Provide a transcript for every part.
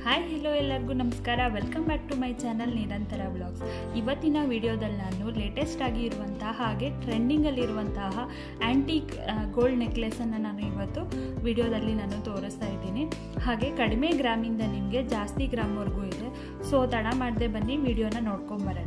hi hello ಎಲ್ಲರಿಗೂ ನಮಸ್ಕಾರ welcome back to my channel Nirantara blogs ಇವತ್ತಿನ ವಿಡಿಯೋದಲ್ಲಿ ನಾನು ಲೇಟೆಸ್ಟ್ ಆಗಿ ಇರುವಂತಹ ಹಾಗೆ ಟ್ರೆಂಡಿಂಗಲ್ಲಿರುವಂತಹ ಆ್ಯಂಟಿಕ್ ಗೋಲ್ಡ್ ನೆಕ್ಲೆಸನ್ನು ನಾನು ಇವತ್ತು ವಿಡಿಯೋದಲ್ಲಿ ನಾನು ತೋರಿಸ್ತಾ ಇದ್ದೀನಿ ಹಾಗೆ ಕಡಿಮೆ ಗ್ರಾಮಿಂದ ನಿಮಗೆ ಜಾಸ್ತಿ ಗ್ರಾಮ್ವರೆಗೂ ಇದೆ ಸೊ ತಡ ಮಾಡದೆ ಬನ್ನಿ ವಿಡಿಯೋನ ನೋಡ್ಕೊಂಬರೋಣ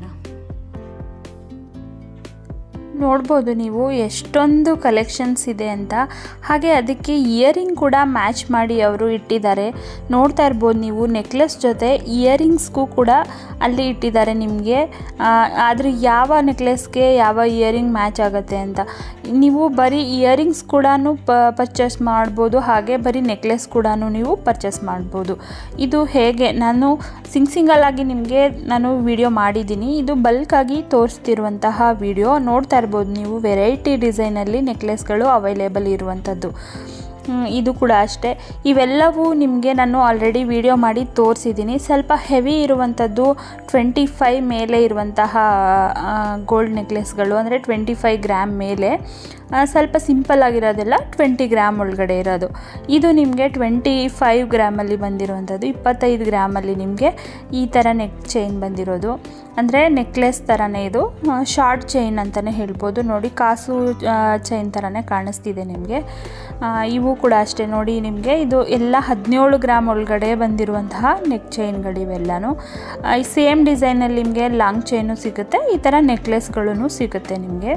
ನೋಡ್ಬೋದು ನೀವು ಎಷ್ಟೊಂದು ಕಲೆಕ್ಷನ್ಸ್ ಇದೆ ಅಂತ ಹಾಗೆ ಅದಕ್ಕೆ ಇಯರಿಂಗ್ ಕೂಡ ಮ್ಯಾಚ್ ಮಾಡಿ ಅವರು ಇಟ್ಟಿದ್ದಾರೆ ನೋಡ್ತಾ ಇರ್ಬೋದು ನೀವು ನೆಕ್ಲೆಸ್ ಜೊತೆ ಇಯರಿಂಗ್ಸ್ಗೂ ಕೂಡ ಅಲ್ಲಿ ಇಟ್ಟಿದ್ದಾರೆ ನಿಮಗೆ ಆದರೆ ಯಾವ ನೆಕ್ಲೆಸ್ಗೆ ಯಾವ ಇಯರಿಂಗ್ ಮ್ಯಾಚ್ ಆಗುತ್ತೆ ಅಂತ ನೀವು ಬರೀ ಇಯರಿಂಗ್ಸ್ ಕೂಡ ಪ ಪರ್ಚೇಸ್ ಮಾಡ್ಬೋದು ಹಾಗೆ ಬರೀ ನೆಕ್ಲೆಸ್ ಕೂಡ ನೀವು ಪರ್ಚೇಸ್ ಮಾಡ್ಬೋದು ಇದು ಹೇಗೆ ನಾನು ಸಿಂಗ್ ಸಿಂಗಲ್ ಆಗಿ ನಿಮಗೆ ನಾನು ವಿಡಿಯೋ ಮಾಡಿದ್ದೀನಿ ಇದು ಬಲ್ಕಾಗಿ ತೋರಿಸ್ತಿರುವಂತಹ ವಿಡಿಯೋ ನೋಡ್ತಾ ಇರ್ಬೋದು ನೀವು ವೆರೈಟಿ ಡಿಸೈನಲ್ಲಿ ನೆಕ್ಲೆಸ್ಗಳು ಅವೈಲೇಬಲ್ ಇರುವಂಥದ್ದು ಇದು ಕೂಡ ಅಷ್ಟೇ ಇವೆಲ್ಲವೂ ನಿಮಗೆ ನಾನು ಆಲ್ರೆಡಿ ವಿಡಿಯೋ ಮಾಡಿ ತೋರಿಸಿದ್ದೀನಿ ಸ್ವಲ್ಪ ಹೆವಿ ಇರುವಂಥದ್ದು ಟ್ವೆಂಟಿ ಫೈವ್ ಮೇಲೆ ಇರುವಂತಹ ಗೋಲ್ಡ್ ನೆಕ್ಲೆಸ್ಗಳು ಅಂದರೆ ಟ್ವೆಂಟಿ ಫೈವ್ ಗ್ರಾಮ್ ಮೇಲೆ ಸ್ವಲ್ಪ ಸಿಂಪಲ್ ಆಗಿರೋದೆಲ್ಲ ಟ್ವೆಂಟಿ ಗ್ರಾಮ್ ಒಳಗಡೆ ಇರೋದು ಇದು ನಿಮಗೆ ಟ್ವೆಂಟಿ ಫೈವ್ ಗ್ರಾಮಲ್ಲಿ ಬಂದಿರುವಂಥದ್ದು ಇಪ್ಪತ್ತೈದು ಗ್ರಾಮಲ್ಲಿ ನಿಮಗೆ ಈ ಥರ ನೆಕ್ ಚೈನ್ ಬಂದಿರೋದು ಅಂದರೆ ನೆಕ್ಲೆಸ್ ಥರನೇ ಇದು ಶಾರ್ಟ್ ಚೈನ್ ಅಂತಲೇ ಹೇಳ್ಬೋದು ನೋಡಿ ಕಾಸು ಚೈನ್ ಥರನೇ ಕಾಣಿಸ್ತಿದೆ ನಿಮಗೆ ಇವು ಕೂಡ ಅಷ್ಟೇ ನೋಡಿ ನಿಮಗೆ ಇದು ಎಲ್ಲ ಹದಿನೇಳು ಗ್ರಾಮ್ ಒಳಗಡೆ ಬಂದಿರುವಂತಹ ನೆಕ್ ಚೈನ್ಗಳಿವೆಲ್ಲನೂ ಸೇಮ್ ಡಿಸೈನಲ್ಲಿ ನಿಮಗೆ ಲಾಂಗ್ ಚೈನು ಸಿಗುತ್ತೆ ಈ ಥರ ನೆಕ್ಲೆಸ್ಗಳೂ ಸಿಗುತ್ತೆ ನಿಮಗೆ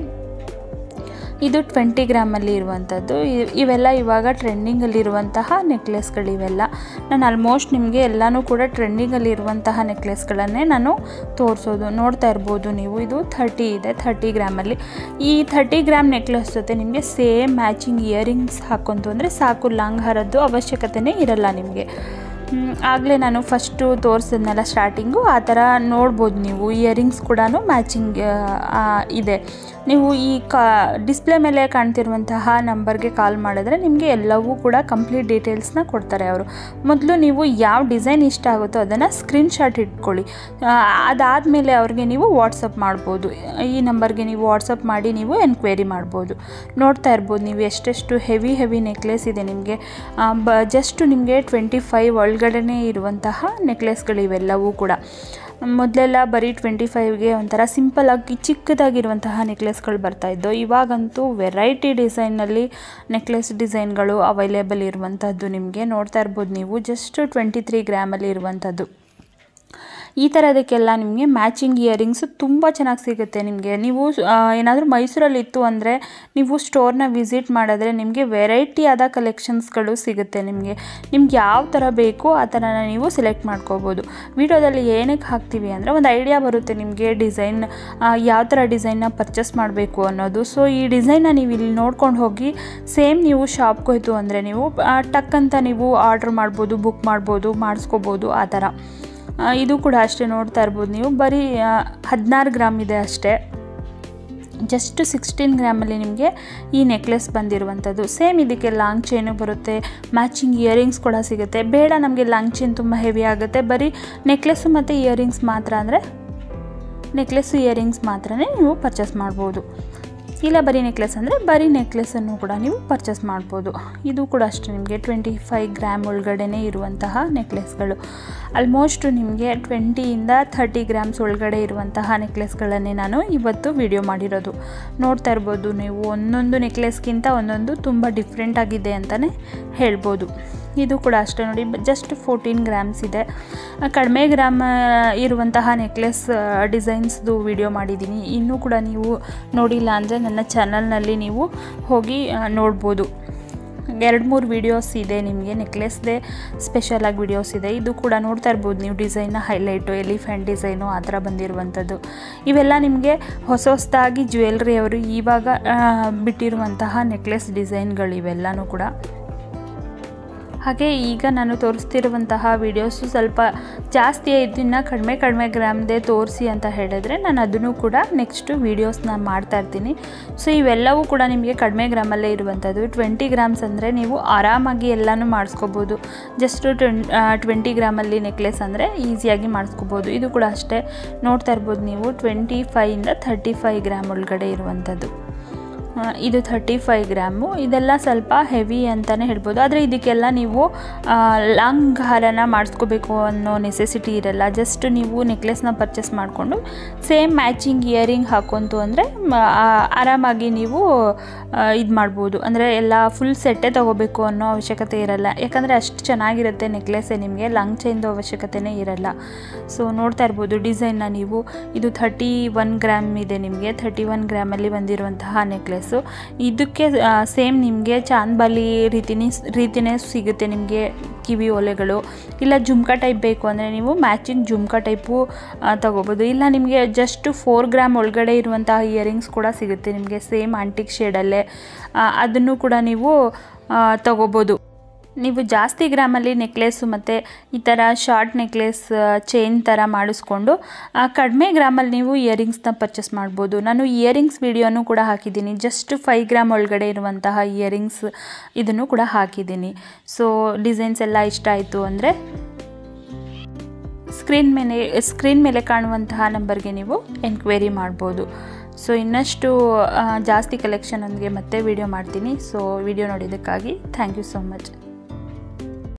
ಇದು ಟ್ವೆಂಟಿ ಗ್ರಾಮಲ್ಲಿ ಇರುವಂಥದ್ದು ಇವೆಲ್ಲ ಇವಾಗ ಟ್ರೆಂಡಿಂಗಲ್ಲಿರುವಂತಹ ನೆಕ್ಲೆಸ್ಗಳಿವೆಲ್ಲ ನಾನು ಆಲ್ಮೋಸ್ಟ್ ನಿಮಗೆ ಎಲ್ಲನೂ ಕೂಡ ಟ್ರೆಂಡಿಂಗಲ್ಲಿರುವಂತಹ ನೆಕ್ಲೆಸ್ಗಳನ್ನೇ ನಾನು ತೋರಿಸೋದು ನೋಡ್ತಾ ಇರ್ಬೋದು ನೀವು ಇದು ಥರ್ಟಿ ಇದೆ ಥರ್ಟಿ ಗ್ರಾಮಲ್ಲಿ ಈ ಥರ್ಟಿ ಗ್ರಾಮ್ ನೆಕ್ಲೆಸ್ ಜೊತೆ ನಿಮಗೆ ಸೇಮ್ ಮ್ಯಾಚಿಂಗ್ ಇಯರಿಂಗ್ಸ್ ಹಾಕೊಂತು ಅಂದರೆ ಸಾಕು ಲಾಂಗ್ ಹಾರದ್ದು ಅವಶ್ಯಕತೆಯೇ ಇರಲ್ಲ ನಿಮಗೆ ಆಗಲೇ ನಾನು ಫಸ್ಟು ತೋರಿಸಿದ್ನಲ್ಲ ಸ್ಟಾರ್ಟಿಂಗು ಆ ಥರ ನೋಡ್ಬೋದು ನೀವು ಇಯರಿಂಗ್ಸ್ ಕೂಡ ಮ್ಯಾಚಿಂಗ್ ಇದೆ ನೀವು ಈ ಕಾ ಡಿಸ್ಪ್ಲೇ ಮೇಲೆ ಕಾಣ್ತಿರುವಂತಹ ನಂಬರ್ಗೆ ಕಾಲ್ ಮಾಡಿದ್ರೆ ನಿಮಗೆ ಎಲ್ಲವೂ ಕೂಡ ಕಂಪ್ಲೀಟ್ ಡೀಟೇಲ್ಸ್ನ ಕೊಡ್ತಾರೆ ಅವರು ಮೊದಲು ನೀವು ಯಾವ ಡಿಸೈನ್ ಇಷ್ಟ ಆಗುತ್ತೋ ಅದನ್ನು ಸ್ಕ್ರೀನ್ಶಾಟ್ ಇಟ್ಕೊಳ್ಳಿ ಅದಾದಮೇಲೆ ಅವ್ರಿಗೆ ನೀವು ವಾಟ್ಸಪ್ ಮಾಡ್ಬೋದು ಈ ನಂಬರ್ಗೆ ನೀವು ವಾಟ್ಸಪ್ ಮಾಡಿ ನೀವು ಎನ್ಕ್ವೈರಿ ಮಾಡ್ಬೋದು ನೋಡ್ತಾ ಇರ್ಬೋದು ನೀವು ಎಷ್ಟೆಷ್ಟು ಹೆವಿ ಹೆವಿ ನೆಕ್ಲೆಸ್ ಇದೆ ನಿಮಗೆ ಬ ಜಸ್ಟ್ ನಿಮಗೆ ಟ್ವೆಂಟಿ ಫೈವ್ ಒಳಗಡೆ ಇರುವಂತಹ ನೆಕ್ಲೆಸ್ಗಳಿವೆಲ್ಲವೂ ಕೂಡ ಮೊದಲೆಲ್ಲ ಬರೀ ಟ್ವೆಂಟಿ ಫೈವ್ಗೆ ಒಂಥರ ಸಿಂಪಲ್ಲಾಗಿ ಚಿಕ್ಕದಾಗಿರುವಂತಹ ನೆಕ್ಲೆಸ್ಗಳು ಬರ್ತಾಯಿದ್ದು ಇವಾಗಂತೂ ವೆರೈಟಿ ಡಿಸೈನಲ್ಲಿ ನೆಕ್ಲೆಸ್ ಡಿಸೈನ್ಗಳು ಅವೈಲೇಬಲ್ ಇರುವಂಥದ್ದು ನಿಮಗೆ ನೋಡ್ತಾ ಇರ್ಬೋದು ನೀವು ಜಸ್ಟ್ ಟ್ವೆಂಟಿ ತ್ರೀ ಗ್ರಾಮಲ್ಲಿ ಇರುವಂಥದ್ದು ಈ ಥರದಕ್ಕೆಲ್ಲ ನಿಮಗೆ ಮ್ಯಾಚಿಂಗ್ ಇಯರಿಂಗ್ಸು ತುಂಬ ಚೆನ್ನಾಗಿ ಸಿಗುತ್ತೆ ನಿಮಗೆ ನೀವು ಏನಾದರೂ ಮೈಸೂರಲ್ಲಿ ಇತ್ತು ಅಂದರೆ ನೀವು ಸ್ಟೋರ್ನ ವಿಸಿಟ್ ಮಾಡಿದ್ರೆ ನಿಮಗೆ ವೆರೈಟಿ ಆದ ಕಲೆಕ್ಷನ್ಸ್ಗಳು ಸಿಗುತ್ತೆ ನಿಮಗೆ ನಿಮ್ಗೆ ಯಾವ ಥರ ಬೇಕೋ ಆ ಥರನ ನೀವು ಸೆಲೆಕ್ಟ್ ಮಾಡ್ಕೋಬೋದು ವಿಡಿಯೋದಲ್ಲಿ ಏನಕ್ಕೆ ಹಾಕ್ತೀವಿ ಅಂದರೆ ಒಂದು ಐಡಿಯಾ ಬರುತ್ತೆ ನಿಮಗೆ ಡಿಸೈನ್ ಯಾವ ಥರ ಡಿಸೈನ್ನ ಪರ್ಚೇಸ್ ಮಾಡಬೇಕು ಅನ್ನೋದು ಸೊ ಈ ಡಿಸೈನ್ನ ನೀವು ಇಲ್ಲಿ ನೋಡ್ಕೊಂಡು ಹೋಗಿ ಸೇಮ್ ನೀವು ಶಾಪ್ಗೆ ಹೋಯ್ತು ಅಂದರೆ ನೀವು ಟಕ್ ಅಂತ ನೀವು ಆರ್ಡ್ರ್ ಮಾಡ್ಬೋದು ಬುಕ್ ಮಾಡ್ಬೋದು ಮಾಡಿಸ್ಕೋಬೋದು ಆ ಥರ ಇದು ಕೂಡ ಅಷ್ಟೇ ನೋಡ್ತಾ ಇರ್ಬೋದು ನೀವು ಬರೀ ಹದಿನಾರು ಗ್ರಾಮ್ ಇದೆ ಅಷ್ಟೇ ಜಸ್ಟ್ ಸಿಕ್ಸ್ಟೀನ್ ಗ್ರಾಮಲ್ಲಿ ನಿಮಗೆ ಈ ನೆಕ್ಲೆಸ್ ಬಂದಿರುವಂಥದ್ದು ಸೇಮ್ ಇದಕ್ಕೆ ಲಾಂಗ್ ಚೈನು ಬರುತ್ತೆ ಮ್ಯಾಚಿಂಗ್ ಇಯರಿಂಗ್ಸ್ ಕೂಡ ಸಿಗುತ್ತೆ ಬೇಡ ನಮಗೆ ಲಾಂಗ್ ಚೈನ್ ತುಂಬ ಹೆವಿ ಆಗುತ್ತೆ ಬರೀ ನೆಕ್ಲೆಸ್ಸು ಮತ್ತು ಇಯರಿಂಗ್ಸ್ ಮಾತ್ರ ಅಂದರೆ ನೆಕ್ಲೆಸ್ಸು ಇಯರಿಂಗ್ಸ್ ಮಾತ್ರನೇ ನೀವು ಪರ್ಚೇಸ್ ಮಾಡ್ಬೋದು ಇಲ್ಲ ಬರೀ ನೆಕ್ಲೆಸ್ ಅಂದರೆ ಬರೀ ನೆಕ್ಲೆಸನ್ನು ಕೂಡ ನೀವು ಪರ್ಚೇಸ್ ಮಾಡ್ಬೋದು ಇದು ಕೂಡ ಅಷ್ಟೇ ನಿಮಗೆ ಟ್ವೆಂಟಿ ಫೈವ್ ಗ್ರಾಮ್ ಒಳಗಡೆ ಇರುವಂತಹ ನೆಕ್ಲೆಸ್ಗಳು ಆಲ್ಮೋಸ್ಟ್ ನಿಮಗೆ ಟ್ವೆಂಟಿಯಿಂದ ಥರ್ಟಿ ಗ್ರಾಮ್ಸ್ ಒಳಗಡೆ ಇರುವಂತಹ ನೆಕ್ಲೆಸ್ಗಳನ್ನೇ ನಾನು ಇವತ್ತು ವಿಡಿಯೋ ಮಾಡಿರೋದು ನೋಡ್ತಾ ಇರ್ಬೋದು ನೀವು ಒಂದೊಂದು ನೆಕ್ಲೆಸ್ಗಿಂತ ಒಂದೊಂದು ತುಂಬ ಡಿಫ್ರೆಂಟ್ ಆಗಿದೆ ಅಂತಲೇ ಹೇಳ್ಬೋದು ಇದು ಕೂಡ ಅಷ್ಟೇ ನೋಡಿ ಜಸ್ಟ್ ಫೋರ್ಟೀನ್ ಗ್ರಾಮ್ಸ್ ಇದೆ ಕಡಿಮೆ ಗ್ರಾಮ್ ಇರುವಂತಹ ನೆಕ್ಲೆಸ್ ಡಿಸೈನ್ಸ್ದು ವಿಡಿಯೋ ಮಾಡಿದ್ದೀನಿ ಇನ್ನೂ ಕೂಡ ನೀವು ನೋಡಿಲ್ಲ ಅಂದರೆ ನನ್ನ ಚಾನಲ್ನಲ್ಲಿ ನೀವು ಹೋಗಿ ನೋಡ್ಬೋದು ಎರಡು ಮೂರು ವೀಡಿಯೋಸ್ ಇದೆ ನಿಮಗೆ ನೆಕ್ಲೆಸ್ದೇ ಸ್ಪೆಷಲಾಗಿ ವೀಡಿಯೋಸ್ ಇದೆ ಇದು ಕೂಡ ನೋಡ್ತಾ ಇರ್ಬೋದು ನೀವು ಡಿಸೈನ್ನ ಹೈಲೈಟು ಎಲಿಫೆಂಟ್ ಡಿಸೈನು ಆ ಥರ ಬಂದಿರುವಂಥದ್ದು ಇವೆಲ್ಲ ನಿಮಗೆ ಹೊಸ ಹೊಸದಾಗಿ ಜ್ಯುವೆಲ್ರಿ ಅವರು ಇವಾಗ ಬಿಟ್ಟಿರುವಂತಹ ನೆಕ್ಲೆಸ್ ಡಿಸೈನ್ಗಳಿವೆಲ್ಲನೂ ಕೂಡ ಹಾಗೆ ಈಗ ನಾನು ತೋರಿಸ್ತಿರುವಂತಹ ವೀಡಿಯೋಸು ಸ್ವಲ್ಪ ಜಾಸ್ತಿ ಇದನ್ನು ಕಡಿಮೆ ಕಡಿಮೆ ಗ್ರಾಮ್ದೇ ತೋರಿಸಿ ಅಂತ ಹೇಳಿದ್ರೆ ನಾನು ಅದನ್ನು ಕೂಡ ನೆಕ್ಸ್ಟು ವೀಡಿಯೋಸ್ನ ಮಾಡ್ತಾ ಇರ್ತೀನಿ ಸೊ ಇವೆಲ್ಲವೂ ಕೂಡ ನಿಮಗೆ ಕಡಿಮೆ ಗ್ರಾಮಲ್ಲೇ ಇರುವಂಥದ್ದು ಟ್ವೆಂಟಿ ಗ್ರಾಮ್ಸ್ ಅಂದರೆ ನೀವು ಆರಾಮಾಗಿ ಎಲ್ಲನೂ ಮಾಡಿಸ್ಕೋಬೋದು ಜಸ್ಟು ಟ್ವೆನ್ ಟ್ವೆಂಟಿ ಗ್ರಾಮಲ್ಲಿ ನೆಕ್ಲೆಸ್ ಅಂದರೆ ಈಸಿಯಾಗಿ ಮಾಡಿಸ್ಕೋಬೋದು ಇದು ಕೂಡ ಅಷ್ಟೇ ನೋಡ್ತಾ ಇರ್ಬೋದು ನೀವು ಟ್ವೆಂಟಿ ಫೈಯಿಂದ ಥರ್ಟಿ ಫೈವ್ ಗ್ರಾಮ್ ಒಳಗಡೆ ಇರುವಂಥದ್ದು ಆ, ಇದು ಥರ್ಟಿ ಫೈವ್ ಗ್ರಾಮು ಇದೆಲ್ಲ ಸ್ವಲ್ಪ ಹೆವಿ ಅಂತಲೇ ಹೇಳ್ಬೋದು ಆದರೆ ಇದಕ್ಕೆಲ್ಲ ನೀವು ಆ, ಲಾಂಗ್ ಹಾರನ ಮಾಡಿಸ್ಕೋಬೇಕು ಅನ್ನೋ ನೆಸೆಸಿಟಿ ಇರಲ್ಲ ಜಸ್ಟ್ ನೀವು ನೆಕ್ಲೆಸ್ನ ಪರ್ಚೇಸ್ ಮಾಡಿಕೊಂಡು ಸೇಮ್ ಮ್ಯಾಚಿಂಗ್ ಇಯರಿಂಗ್ ಹಾಕೊಂತು ಅಂದರೆ ಆರಾಮಾಗಿ ನೀವು ಇದು ಮಾಡ್ಬೋದು ಅಂದರೆ ಎಲ್ಲ ಫುಲ್ ಸೆಟ್ಟೇ ತೊಗೋಬೇಕು ಅನ್ನೋ ಅವಶ್ಯಕತೆ ಇರಲ್ಲ ಯಾಕಂದರೆ ಅಷ್ಟು ಚೆನ್ನಾಗಿರುತ್ತೆ ನೆಕ್ಲೆಸ್ಸೇ ನಿಮಗೆ ಲಾಂಗ್ ಚೈನ್ದು ಅವಶ್ಯಕತೆನೇ ಇರಲ್ಲ ಸೊ ನೋಡ್ತಾ ಇರ್ಬೋದು ಡಿಸೈನ್ನ ನೀವು ಇದು ಥರ್ಟಿ ಒನ್ ಗ್ರಾಮ್ ಇದೆ ನಿಮಗೆ ಥರ್ಟಿ ಒನ್ ಗ್ರಾಮಲ್ಲಿ ಬಂದಿರುವಂತಹ ನೆಕ್ಲೆಸ್ಸು ಇದಕ್ಕೆ ಸೇಮ್ ನಿಮಗೆ ಚಾಂದ್ಬಾಲಿ ರೀತಿನೇ ರೀತಿನೇ ಸಿಗುತ್ತೆ ನಿಮಗೆ ಕಿವಿ ಓಲೆಗಳು ಇಲ್ಲ ಜುಮ್ಕಾ ಟೈಪ್ ಬೇಕು ಅಂದರೆ ನೀವು ಮ್ಯಾಚಿಂಗ್ ಜುಮ್ಕಾ ಟೈಪು ತೊಗೋಬೋದು ಇಲ್ಲ ನಿಮಗೆ ಜಸ್ಟ್ ಫೋರ್ ಗ್ರಾಮ್ ಒಳಗಡೆ ಇರುವಂತಹ ಇಯರಿಂಗ್ಸ್ ಕೂಡ ಸಿಗುತ್ತೆ ನಿಮಗೆ ಸೇಮ್ ಆಂಟಿಕ್ ಶೇಡಲ್ಲೇ ಅದನ್ನು ಕೂಡ ನೀವು ತೊಗೋಬೋದು ನೀವು ಜಾಸ್ತಿ ಗ್ರಾಮಲ್ಲಿ ನೆಕ್ಲೆಸ್ಸು ಮತ್ತು ಈ ಥರ ಶಾರ್ಟ್ ನೆಕ್ಲೆಸ್ ಚೈನ್ ಥರ ಮಾಡಿಸ್ಕೊಂಡು ಆ, ಕಡಿಮೆ ಗ್ರಾಮಲ್ಲಿ ನೀವು ಇಯರಿಂಗ್ಸ್ನ ಪರ್ಚೇಸ್ ಮಾಡ್ಬೋದು ನಾನು ಇಯರಿಂಗ್ಸ್ ವಿಡಿಯೋನೂ ಕೂಡ ಹಾಕಿದ್ದೀನಿ ಜಸ್ಟ್ ಫೈವ್ ಗ್ರಾಮ್ ಒಳಗಡೆ ಇರುವಂತಹ ಇಯರಿಂಗ್ಸ್ ಇದನ್ನು ಕೂಡ ಹಾಕಿದ್ದೀನಿ ಸೊ ಡಿಸೈನ್ಸ್ ಎಲ್ಲ ಇಷ್ಟ ಆಯಿತು ಅಂದರೆ ಸ್ಕ್ರೀನ್ ಮೇಲೆ ಸ್ಕ್ರೀನ್ ಮೇಲೆ ಕಾಣುವಂತಹ ನಂಬರ್ಗೆ ನೀವು ಎನ್ಕ್ವೈರಿ ಮಾಡ್ಬೋದು ಸೊ ಇನ್ನಷ್ಟು ಆ, ಜಾಸ್ತಿ ಕಲೆಕ್ಷನ್ ನನಗೆ ಮತ್ತೆ ವಿಡಿಯೋ ಮಾಡ್ತೀನಿ ಸೊ ವಿಡಿಯೋ ನೋಡಿದ್ದಕ್ಕಾಗಿ ಥ್ಯಾಂಕ್ ಯು ಸೊ ಮಚ್